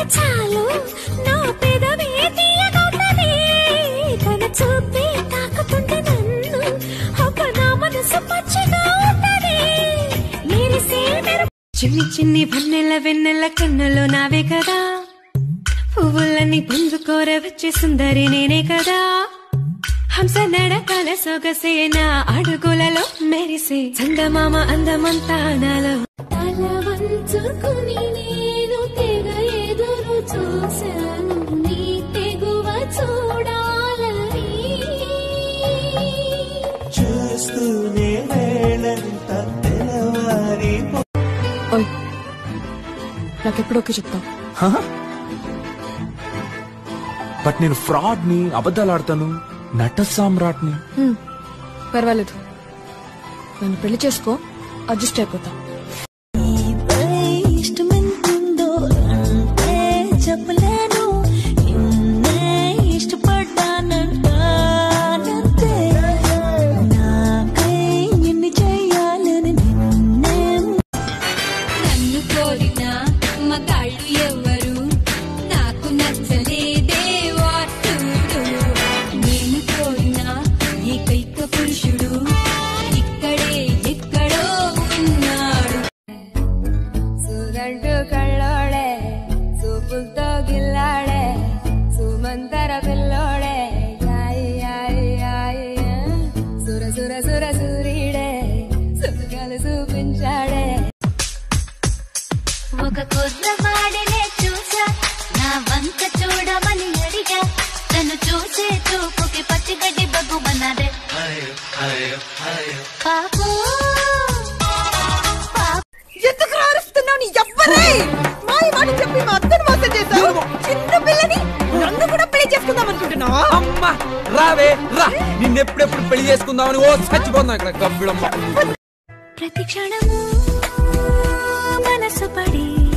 చాలు నా పెదవే తీయగవుతుంది తన చూపే తాకుతుంది నన్ను ఒక నా మనసు పచ్చిగా ఉంటది మెరిసే మెరు చిన్ని చిన్ని వన్నెల వెన్నెల కన్నులు నావే కదా పువ్వులన్నీ పుంజుకోర వచ్చే సుందరి నేనే కదా హంస నడకల సొగసే నా అడుగులలో మెరిసే చందమామ అందమంతా నాలో తల వంచుకుని నేను తెగ ఎదురు చూశాను నీ తెగువ చూడాలని చూస్తూనే వేళంత తెలవారి ఓయ్ నాకెప్పుడు ఓకే చెప్తావు బట్ నేను ఫ్రాడ్ ని అబద్ధాలు ఆడతాను నట సామ్రాట్ని పర్వాలేదు నన్ను పెళ్లి చేసుకో అడ్జస్ట్ అయిపోతా ఇష్టమెంతుందో అంటే చెప్పలేను నిన్నే ఇష్టపడ్డానంటే నాకై ఎన్ని చెయ్యాలని నిన్నే నన్ను కోరిన మగాళ్ళు ఎవరు నాకు నచ్చలేదే వాటుడు నేను కోరిన ఏకైక పురుషుడు ఇక్కడే ఎక్కడో ఉన్నాడు సుగంటు కళ్ళోడే సూపులతో గిల్లాడే సుమంతర పిల్లోడే యాయ్ యాయ్ యాయ్ సుర సుర సుర సూర్యుడే సుఖాలు చూపించాడే ఒక కుర్రవాడినే చూసా నా వంక చూడమని అడిగా తను చూసే చూపుకి పచ్చిగడ్డి బగ్గుమన్నదే పాపం ఎందుకు రారుస్తున్నావు నీ ఎవ్వరే మాయ మాట చెప్పి మా అత్తను మోసం చేశావు చిన్న పిల్లని నన్ను కూడా పెళ్లి చేసుకుందాం అనుకుంటున్నావా అమ్మా రావే రా నిన్నెప్పుడెప్పుడు పెళ్లి చేసుకుందామని ఓ చచ్చిపోతున్నా ఇక్కడ గబ్బిడమ్మ ప్రతి క్షణము మనసు పడి